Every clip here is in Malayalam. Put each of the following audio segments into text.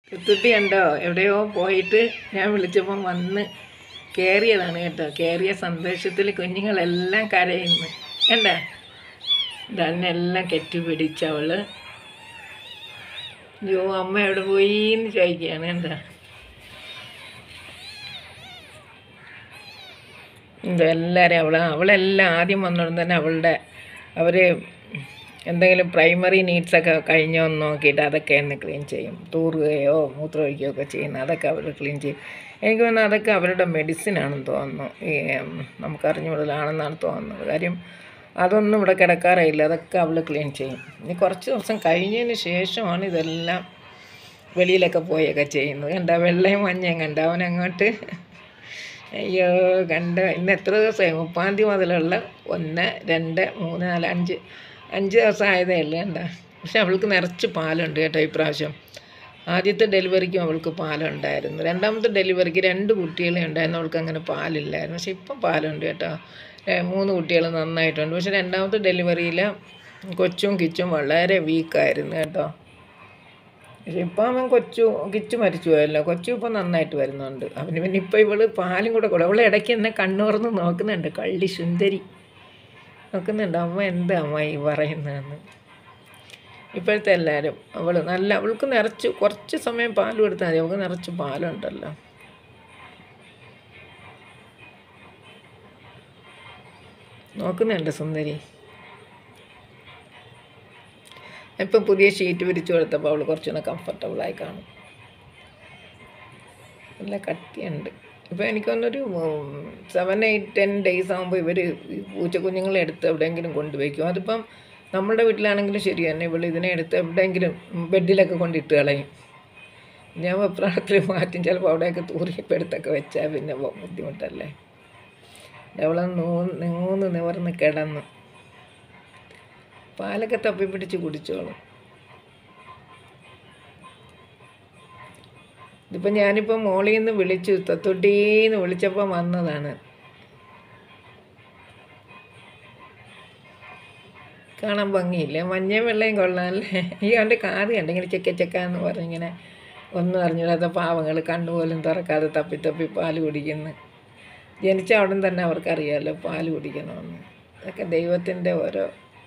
കുത്തുട്ടി കണ്ടോ എവിടെയോ പോയിട്ട് ഞാൻ വിളിച്ചപ്പം വന്ന് കയറിയതാണ് കേട്ടോ കയറിയ സന്തോഷത്തിൽ കുഞ്ഞുങ്ങളെല്ലാം കരയുന്നു കണ്ട എല്ലാം കെട്ടിപ്പിടിച്ചവള് അയ്യോ അമ്മ എവിടെ പോയി എന്ന് ചോദിക്കുകയാണ് കണ്ട എല്ലാവരും അവൾ അവളെല്ലാം ആദ്യം വന്നോണ്ട് തന്നെ അവളുടെ അവർ എന്തെങ്കിലും പ്രൈമറി നീഡ്സൊക്കെ കഴിഞ്ഞോ എന്ന് നോക്കിയിട്ട് അതൊക്കെ എന്നെ ക്ലീൻ ചെയ്യും തൂറുകയോ മൂത്രമൊഴിക്കുകയോ ഒക്കെ ചെയ്യുന്ന അതൊക്കെ അവർ ക്ലീൻ ചെയ്യും എനിക്ക് തോന്നുന്നു അതൊക്കെ അവരുടെ മെഡിസിനാണെന്ന് തോന്നുന്നു ഈ ഉം, നമുക്കറിഞ്ഞുകൂടലാണെന്നാണ് തോന്നുന്നത് കാര്യം അതൊന്നും ഇവിടെ കിടക്കാറില്ല അതൊക്കെ അവൾ ക്ലീൻ ചെയ്യും ഇനി കുറച്ച് ദിവസം കഴിഞ്ഞതിന് ശേഷമാണ് ഇതെല്ലാം വെളിയിലൊക്കെ പോയൊക്കെ ചെയ്യുന്നത് കണ്ട വെള്ളയും മഞ്ഞയും കണ്ട അവനങ്ങോട്ട് അയ്യോ കണ്ട ഇന്ന് എത്ര ദിവസമായി മുപ്പാം തീയതി മുതലുള്ള ഒന്ന് രണ്ട് മൂന്ന് നാല് അഞ്ച് അഞ്ച് ദിവസം ആയതേ ഉള്ളൂ കണ്ട പക്ഷെ അവൾക്ക് നിറച്ച് പാലുണ്ട് കേട്ടോ ഇപ്രാവശ്യം ആദ്യത്തെ ഡെലിവറിക്കും അവൾക്ക് പാലുണ്ടായിരുന്നു രണ്ടാമത്തെ ഡെലിവറിക്ക് രണ്ട് കുട്ടികളെ ഉണ്ടായിരുന്നു അവൾക്ക് അങ്ങനെ പാലില്ലായിരുന്നു പക്ഷെ ഇപ്പം പാലുണ്ട് കേട്ടോ ഏ, മൂന്ന് കുട്ടികൾ നന്നായിട്ടുണ്ട് പക്ഷെ രണ്ടാമത്തെ ഡെലിവറിയിൽ കൊച്ചും കിച്ചും വളരെ വീക്കായിരുന്നു കേട്ടോ പക്ഷെ ഇപ്പം അവൻ കൊച്ചു കിച്ചു മരിച്ചു പോയല്ലോ കൊച്ചു ഇപ്പം നന്നായിട്ട് വരുന്നുണ്ട് അവന് പിന്നെ ഇപ്പം ഇവള് പാലും കൂടെ കൂടെ അവൾ ഇടയ്ക്ക് എന്നെ കണ്ണുറന്ന് നോക്കുന്നുണ്ട് കള്ളി സുന്ദരി നോക്കുന്നുണ്ട് അമ്മ എന്താ അമ്മ ഈ പറയുന്നതെന്ന് ഇപ്പോഴത്തെ എല്ലാവരും അവൾ നല്ല അവൾക്ക് നിറച്ച് കുറച്ച് സമയം പാൽ കൊടുത്താൽ മതി അവൾക്ക് നിറച്ച് പാലുണ്ടല്ലോ നോക്കുന്നുണ്ട് സുന്ദരി ഇപ്പം പുതിയ ഷീറ്റ് വിരിച്ചു കൊടുത്തപ്പോൾ അവൾ കുറച്ചുകൂടെ കംഫർട്ടബിളായി കാണും നല്ല കട്ടിയുണ്ട് ഇപ്പോൾ എനിക്കൊന്നൊരു സെവൻ എയ്റ്റ് ടെൻ ഡേയ്സ് ആകുമ്പോൾ ഇവർ പൂച്ചക്കുഞ്ഞുങ്ങളെ എടുത്ത് എവിടെയെങ്കിലും കൊണ്ടുവയ്ക്കും അതിപ്പം നമ്മുടെ വീട്ടിലാണെങ്കിലും ശരി തന്നെ ഇവൾ ഇതിനെ എടുത്ത് എവിടെയെങ്കിലും ബെഡിലൊക്കെ കൊണ്ടിട്ട് കളയും ഞാൻ വെപ്രാളത്തിൽ മാറ്റും ചിലപ്പോൾ അവിടെയൊക്കെ തൂറിയപ്പോൾ എടുത്തൊക്കെ വെച്ചാൽ പിന്നെ ബു- ബുദ്ധിമുട്ടല്ലേ അവളെ നൂന്ന് നൂന്ന് നിവർന്ന് കിടന്നു പാലൊക്കെ തപ്പി പിടിച്ച് കുടിച്ചോളും ഇതിപ്പോൾ ഞാനിപ്പോൾ മോളിൽ നിന്ന് വിളിച്ചു തത്തൊട്ടീന്ന് വിളിച്ചപ്പോൾ വന്നതാണ് കാണാൻ ഭംഗിയില്ല മഞ്ഞയും വെള്ളയും കൊള്ളാമല്ലേ ഈ അവൻ്റെ കാത് കണ്ട് ഇങ്ങനെ ചെക്ക ചെക്കാന്ന് പറഞ്ഞിങ്ങനെ ഒന്നും അറിഞ്ഞിടാത്ത പാവങ്ങൾ കണ്ണുപോലും തുറക്കാതെ തപ്പി തപ്പി പാല് കുടിക്കുന്നു ജനിച്ച അവിടെ തന്നെ അവർക്കറിയാമല്ലോ പാല് കുടിക്കണമെന്ന് അതൊക്കെ ദൈവത്തിൻ്റെ ഓരോ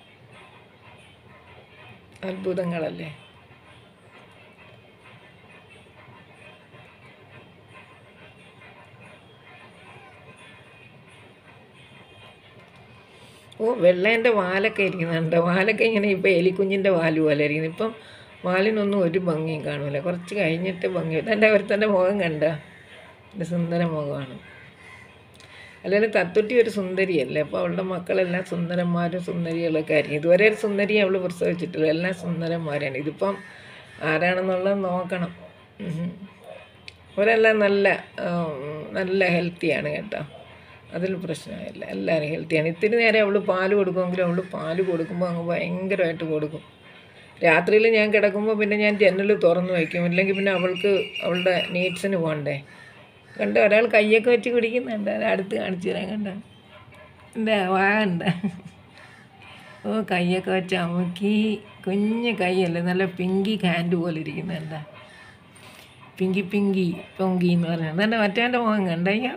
അത്ഭുതങ്ങളല്ലേ ഓ വെള്ളേൻ്റെ വാലൊക്കെ ഇരിക്കുന്നുണ്ട് വാലൊക്കെ ഇങ്ങനെ ഇപ്പോൾ എലിക്കുഞ്ഞിൻ്റെ വാല് പോലെ ഇരിക്കുന്നു ഇപ്പം വാലിനൊന്നും ഒരു ഭംഗിയും കാണില്ല കുറച്ച് കഴിഞ്ഞിട്ട് ഭംഗി എൻ്റെ ഒരുത്തൻ്റെ മുഖം കണ്ട എൻ്റെ സുന്ദര മുഖമാണ് അല്ലെങ്കിൽ തത്തുട്ടി ഒരു സുന്ദരിയല്ലേ അപ്പോൾ അവളുടെ മക്കളെല്ലാം സുന്ദരന്മാരും സുന്ദരികളൊക്കെ ആയിരിക്കും ഇതുവരെ ഒരു സുന്ദരി അവൾ പ്രസവിച്ചിട്ടില്ല എല്ലാം സുന്ദരന്മാരാണ് ഇതിപ്പം ആരാണെന്നുള്ളത് നോക്കണം ഉം. അവരെല്ലാം നല്ല ഉം, നല്ല ഹെൽത്തിയാണ് കേട്ടോ അതിൽ പ്രശ്നമില്ല എല്ലാവരും ഹെൽത്തിയാണ് ഇത്തിരി നേരം അവൾ പാല് കൊടുക്കുമെങ്കിലും അവൾ പാല് കൊടുക്കുമ്പോൾ അങ്ങ് ഭയങ്കരമായിട്ട് കൊടുക്കും രാത്രിയിൽ ഞാൻ കിടക്കുമ്പോൾ പിന്നെ ഞാൻ ജനൽ തുറന്നു വയ്ക്കും ഇല്ലെങ്കിൽ പിന്നെ അവൾക്ക് അവളുടെ നീഡ്സിന് പോകണ്ടേ കണ്ട ഒരാൾ കയ്യൊക്കെ വെച്ച് കുടിക്കുന്നുണ്ട് അത് അടുത്ത് കാണിച്ചു തരാൻ കണ്ട എന്താ വാണ്ട ഓ കയ്യൊക്കെ വെച്ച് അമ്മക്കി കുഞ്ഞ് കൈയല്ലേ നല്ല പിങ്കി ഹാൻഡ് പോലെ ഇരിക്കുന്നുണ്ട പിങ്കി പിങ്കി പൊങ്കി എന്ന് പറയുന്നത് തന്നെ മറ്റേൻ്റെ മുഖം കണ്ടയ്യ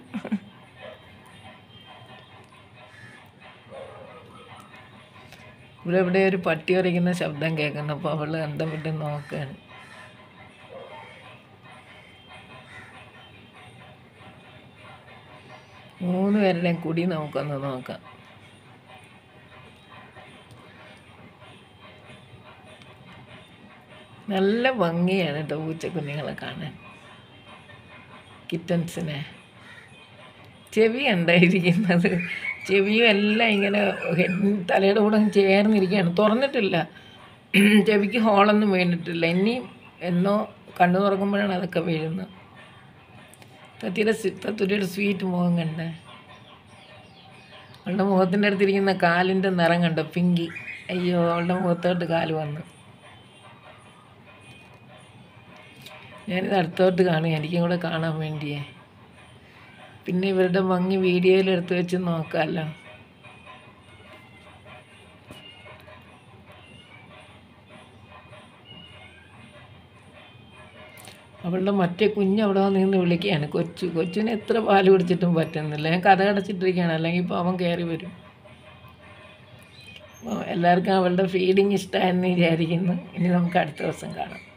ഇവിടെ ഇവിടെ ഒരു പട്ടി ഉരയ്ക്കുന്ന ശബ്ദം കേൾക്കുന്നു അപ്പോൾ അവൾ അന്തം വിട്ട് നോക്കുകയാണ് മൂന്ന് പേരുടെയും കുടി നമുക്കൊന്ന് നോക്കാം നല്ല ഭംഗിയാണ് കേട്ടോ പൂച്ചക്കുഞ്ഞുങ്ങളെ കാണാൻ കിറ്റൻസിനെ ചെവി ഉണ്ടായിരിക്കുന്നത് ചെവിയും എല്ലാം ഇങ്ങനെ ഹെഡ് തലയുടെ കൂടെ അങ്ങ് ചേർന്നിരിക്കുകയാണ് തുറന്നിട്ടില്ല ചെവിക്ക് ഹോളൊന്നും വീണിട്ടില്ല ഇനിയും എന്നോ കണ്ണു തുറക്കുമ്പോഴാണ് അതൊക്കെ വീഴുന്നത് തത്തിയുടെ തത്തുരിയുടെ സ്വീറ്റ് മുഖം കണ്ടേ അവളുടെ മുഖത്തിൻ്റെ അടുത്തിരിക്കുന്ന കാലിൻ്റെ നിറം കണ്ടോ പിങ്കി അയ്യോ അവളുടെ മുഖത്തോട്ട് കാല് വന്നു ഞാനിത് അടുത്തോട്ട് കാണുക എനിക്കും കൂടെ കാണാൻ വേണ്ടിയേ പിന്നെ ഇവരുടെ ഭംഗി വീഡിയോയിൽ എടുത്ത് വെച്ച് നോക്കാമല്ലോ അവളുടെ മറ്റേ കുഞ്ഞ് അവിടെ വന്ന് നിന്ന് വിളിക്കുകയാണ് കൊച്ചു കൊച്ചിന് എത്ര പാല് കുടിച്ചിട്ടും പറ്റുന്നില്ല ഞാൻ കഥ അടച്ചിട്ടിരിക്കുകയാണ് അല്ലെങ്കിൽ ഇപ്പോൾ അവൻ കയറി വരും അപ്പോൾ എല്ലാവർക്കും അവളുടെ ഫീഡിങ് ഇഷ്ടമായെന്ന് വിചാരിക്കുന്നു ഇനി നമുക്ക് അടുത്ത ദിവസം കാണാം